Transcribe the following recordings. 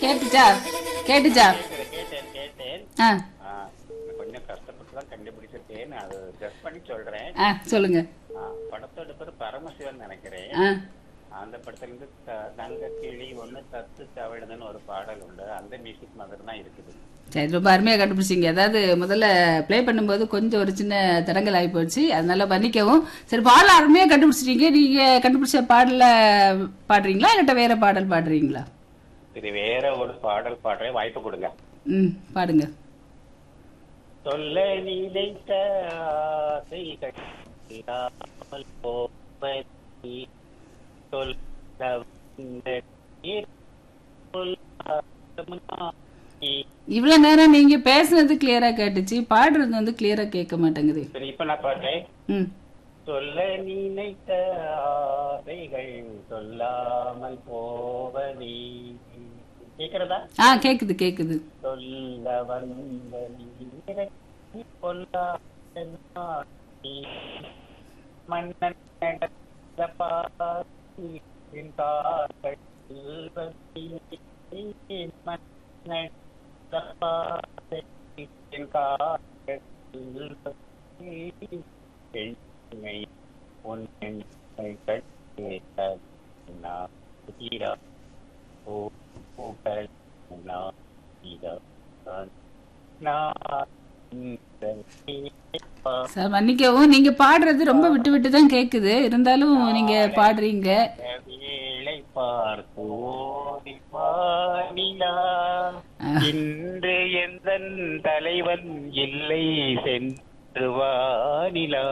கேட்டுச்சா கேட்டுச்சா கேட்டேன் கேட்டேன் ஆ ஆ, கொஞ்சம் கஷ்டப்பட்டு தான் கண்டுபிடிச்சிருக்கேன் அது ஜஸ்ட் பண்ணி சொல்றேன் ஆ சொல்லுங்க ஆ, படத்தோட பேர் பரமசிவன் நினைக்கிறேன் ஆ அந்த படத்துல இருந்து த- தங்க கிளி ஒண்ணு தத்து தவிடுதுன்னு ஒரு பாடல் உண்டு அந்த மியூசிக் மாதிரி தான் இருக்குது சரி ரொம்ப அருமையாக கண்டுபிடிச்சிங்க அதாவது முதல்ல ப்ளே பண்ணும்போது கொஞ்சம் ஒரு சின்ன தடங்கல் ஆகி போச்சு அதனால மன்னிக்கவும் சரி பாடல அருமையாக கண்டுபிடிச்சிட்டீங்க நீங்கள் கண்டுபிடிச்ச பாடல பாடுறீங்களா இல்லாட்ட வேற பாடல் பாடுறீங்களா இது வேற ஒரு பாடல் பாடுறேன் வாய்ப்பு கொடுங்க ம் பாடுங்க சொல்ல நினைத்த ஆசைகள் இல்லாமல் போவதி சொல்ல வந்த நீர் சொல்லாமலே. இவ்வளோ நேரம் நீங்கள் பேசுனது கிளியராக கேட்டுச்சு பாடுறது வந்து கிளியராக கேட்க மாட்டேங்குது சரி இப்ப நான் பாடுறேன் ம் சொல்ல நினைத்த ஆசைகள் சொல்லாமல் போவதி கேக்குறதா ஆ கேட்குது கேட்குது சொல்ல வந்த நீரை கொல்லாத நாட்டி மன்னன் நடந்த பாரின் கால்கள் செல்வத்தி மன்னன் நடந்த பாரின் கால்கள் செல்வத்தி பெண்மை உன்னை கட்டேன் நான் தீரா ஓ பூக்கள் நான் தீரா நான் இந்த தீபா சார் மன்னிக்கவும் நீங்கள் பாடுறது ரொம்ப விட்டு விட்டு தான் கேட்குது இருந்தாலும் நீங்கள் பாடுறீங்க வேளை பார்ப்போதி வானிலா இன்று எந்த தலைவன் இல்லை சென்று வானிலா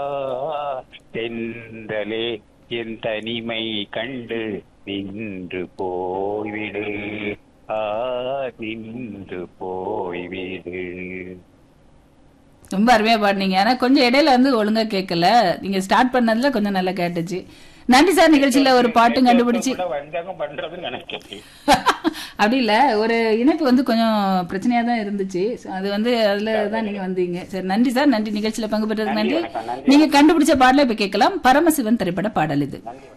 தென்றலே என் தனிமை கண்டு நின்று போய்விடு ஆ நின்று போய்விடு ரொம்ப அருமையாக பாடுனீங்க ஆனால் கொஞ்சம் இடையில வந்து ஒழுங்காக கேட்கல நீங்கள் ஸ்டார்ட் பண்ணதுல கொஞ்சம் நல்லா கேட்டுச்சு நன்றி சார் நிகழ்ச்சியில் ஒரு பாட்டும் கண்டுபிடிச்சி கூட வஞ்சகம் பண்றதுன்னு நினைக்கிறேன் அப்படி இல்லை ஒரு இணைப்பு வந்து கொஞ்சம் பிரச்சனையாக தான் இருந்துச்சு So, அது வந்து அதில் தான் நீங்கள் வந்தீங்க சரி நன்றி சார் நன்றி நிகழ்ச்சியில் பங்கு பெற்றதுக்கு நன்றி நன்றி வணக்கம், நன்றி நீங்கள் கண்டுபிடிச்ச பாடலை இப்போ கேட்கலாம் பரமசிவன் திரைப்பட பாடல் இது நன்றி